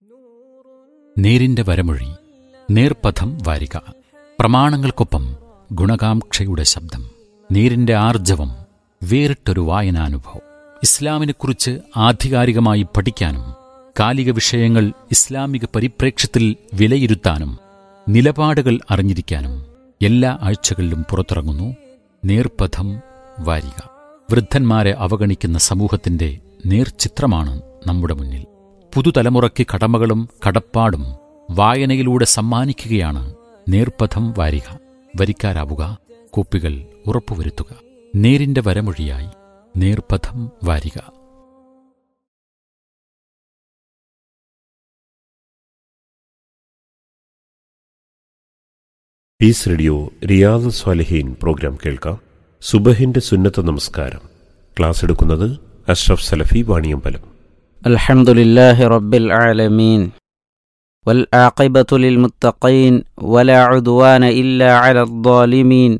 നേരിന്റെ വരമൊഴി നേർപഥം വാരിക പ്രമാണങ്ങൾക്കൊപ്പം ഗുണകാംക്ഷയുടെ ശബ്ദം നേരിന്റെ ആർജവം വേറിട്ടൊരു വായനാനുഭവം ഇസ്ലാമിനെക്കുറിച്ച് ആധികാരികമായി പഠിക്കാനും കാലിക വിഷയങ്ങൾ ഇസ്ലാമിക പരിപ്രേക്ഷ്യത്തിൽ വിലയിരുത്താനും നിലപാടുകൾ അറിഞ്ഞിരിക്കാനും എല്ലാ ആഴ്ചകളിലും പുറത്തിറങ്ങുന്നു നേർപഥം വാരിക വൃദ്ധന്മാരെ അവഗണിക്കുന്ന സമൂഹത്തിന്റെ നേർചിത്രമാണ് നമ്മുടെ മുന്നിൽ പുതുതലമുറയ്ക്ക് കടമകളും കടപ്പാടും വായനയിലൂടെ സമ്മാനിക്കുകയാണ് നേർപഥം വാരിക വരിക്കാരാവുക കോപ്പികൾ ഉറപ്പുവരുത്തുക നേരിന്റെ വരമൊഴിയായി നേർപഥം വാരിക പീസ് റേഡിയോ റിയാദ് സ്വാലിഹീൻ പ്രോഗ്രാം കേൾക്കാം സുബഹിന്റെ സുന്നത്ത് നമസ്കാരം ക്ലാസ് എടുക്കുന്നത് അഷ്റഫ് സലഫി വാണിയമ്പലം الحمد لله رب العالمين والعاقبة للمتقين ولا عدوان إلا على الظالمين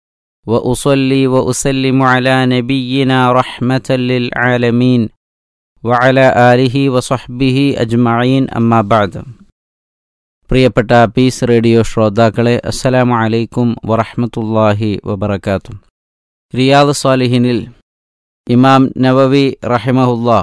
وأصلي وأسلم على نبينا رحمة للعالمين وعلى آله وصحبه أجمعين أما بعد പ്രിയപ്പെട്ട പീസ് റേഡിയോ ശ്രോതാക്കളെ അസ്സലാമു അലൈക്കും വറഹ്മത്തുള്ളാഹി വബറകാതുഹു റിയാദ് സ്വാലിഹിനിൽ ഇമാം നവവി റഹിമഹുല്ലാ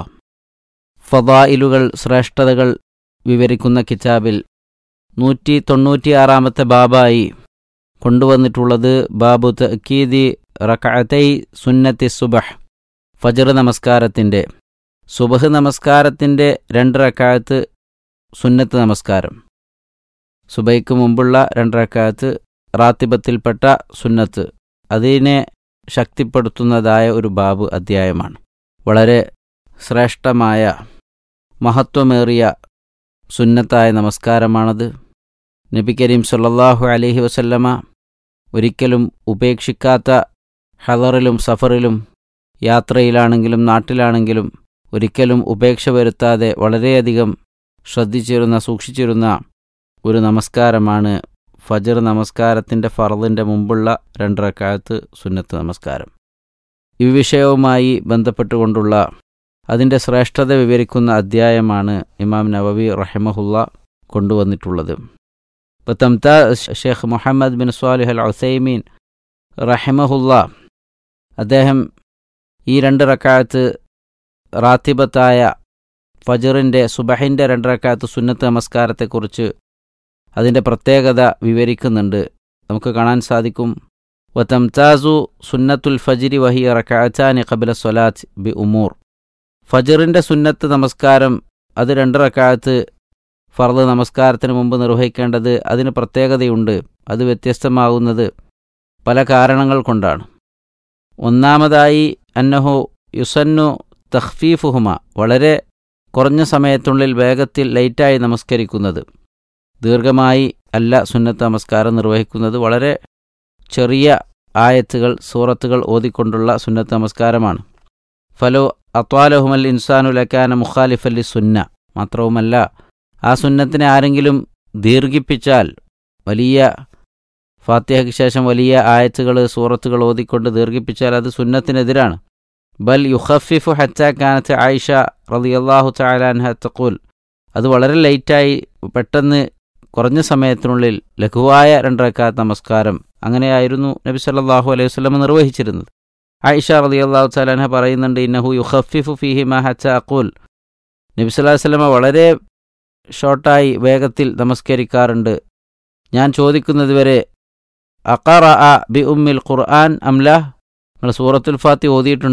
ഫദായിലുകൾ ശ്രേഷ്ഠതകൾ വിവരിക്കുന്ന കിതാബിൽ നൂറ്റി തൊണ്ണൂറ്റിയാറാമത്തെ ബാബായി കൊണ്ടുവന്നിട്ടുള്ളത് ബാബു തക്കീദി റക്കഅത്തൈ സുന്നത്തി സുബഹ് ഫജർ നമസ്കാരത്തിൻ്റെ സുബഹ് നമസ്കാരത്തിൻ്റെ രണ്ട് റക്കായത്ത് സുന്നത്ത് നമസ്കാരം സുബൈക്ക് മുമ്പുള്ള രണ്ട് റക്കായത്ത് റാത്തിബത്തിൽപ്പെട്ട സുന്നത്ത് അതിനെ ശക്തിപ്പെടുത്തുന്നതായ ഒരു ബാബു അധ്യായമാണ് വളരെ ശ്രേഷ്ഠമായ മഹത്വമേറിയ സുന്നത്തായ നമസ്കാരമാണത് നബി കരീം സല്ലല്ലാഹു അലൈഹി വസല്ലമ ഒരിക്കലും ഉപേക്ഷിക്കാത്ത ഹദറിലും സഫറിലും യാത്രയിലാണെങ്കിലും നാട്ടിലാണെങ്കിലും ഒരിക്കലും ഉപേക്ഷ വരുത്താതെ വളരെയധികം ശ്രദ്ധിച്ചിരുന്ന സൂക്ഷിച്ചിരുന്ന ഒരു നമസ്കാരമാണ് ഫജർ നമസ്കാരത്തിൻ്റെ ഫറദിൻ്റെ മുമ്പുള്ള രണ്ടരക്കാലത്ത് സുന്നത്ത് നമസ്കാരം ഈ വിഷയവുമായി ബന്ധപ്പെട്ടുകൊണ്ടുള്ള അതിൻ്റെ ശ്രേഷ്ഠത വിവരിക്കുന്ന അധ്യായമാണ് ഇമാം നവവി റഹിമഹുല്ല കൊണ്ടുവന്നിട്ടുള്ളത് പത്തംത ഷെയ്ഖ് മുഹമ്മദ് ബിൻ സ്വാലിഹ് അൽ ഉസൈമീൻ റഹിമഹുല്ല അദ്ദേഹം ഈ രണ്ട് റക്കായത്ത് റാത്തിബത്തായ ഫജറിൻ്റെ സുബഹിൻ്റെ രണ്ട് റക്കായത്ത് സുന്നത്ത് നമസ്കാരത്തെക്കുറിച്ച് അതിൻ്റെ പ്രത്യേകത വിവരിക്കുന്നുണ്ട് നമുക്ക് കാണാൻ സാധിക്കും വതംതാസു സുന്നത്തുൽ ഫജിരി വഹി റക്കാറ്റാനി ഖബില സ്വലാത്ത് ബി ഉമൂർ ഫജറിൻ്റെ സുന്നത്ത് നമസ്കാരം അത് രണ്ട് റക്കാലത്ത് ഫർദ് നമസ്കാരത്തിന് മുമ്പ് നിർവഹിക്കേണ്ടത് അതിന് പ്രത്യേകതയുണ്ട് അത് വ്യത്യസ്തമാകുന്നത് പല കാരണങ്ങൾ കൊണ്ടാണ് ഒന്നാമതായി അന്നഹു യുസന്നു തഖ്ഫീഫുഹുമ വളരെ കുറഞ്ഞ സമയത്തുള്ളിൽ വേഗത്തിൽ ലൈറ്റായി നമസ്കരിക്കുന്നത് ദീർഘമായി അല്ല സുന്നത്ത് നമസ്കാരം നിർവഹിക്കുന്നത് വളരെ ചെറിയ ആയത്തുകൾ സൂറത്തുകൾ ഓതിക്കൊണ്ടുള്ള സുന്നത്ത് നമസ്കാരമാണ് ഫലോ അത്വാലഹുമൽ ഇൻസാനുലക്കാന മുഖാലിഫല്ലി സുന്ന മാത്രവുമല്ല ആ സുന്നത്തിനെ ആരെങ്കിലും ദീർഘിപ്പിച്ചാൽ വലിയ ഫാത്തിഹയ്ക്ക് ശേഷം വലിയ ആയത്തുകൾ സൂറത്തുകൾ ഓതിക്കൊണ്ട് ദീർഘിപ്പിച്ചാൽ അത് സുന്നത്തിനെതിരാണ് ബൽ യുഖഫിഫു ഹറ്റാക്കാനത്ത് ആയിഷ റളിയല്ലാഹു തആലാൻഹ തഖൂൽ അത് വളരെ ലൈറ്റായി പെട്ടെന്ന് കുറഞ്ഞ സമയത്തിനുള്ളിൽ ലഘുവായ രണ്ടരക്കാത്ത നമസ്കാരം അങ്ങനെയായിരുന്നു നബി സല്ലല്ലാഹു അലൈഹി വസല്ലം നിർവഹിച്ചിരുന്നത് ആയിഷ റളിയല്ലാഹു തആലാൻഹ പറയുന്നുണ്ട് ഇന്നഹു യുഖഫിഫു ഫീഹി മാ ഹത്ത അഖൂൽ നബി സല്ലല്ലാഹു അലൈഹി വസല്ലം വളരെ ഷോർട്ടായി വേഗത്തിൽ നമസ്കരിക്കാറുണ്ട് ഞാൻ ചോദിക്കുന്നത് വരെ അഖറ ബി ഉമ്മിൽ ഖുർആൻ അംല നിങ്ങൾ സൂറത്തുൽ ഫാത്തി ഓതിയിട്ടുണ്ട്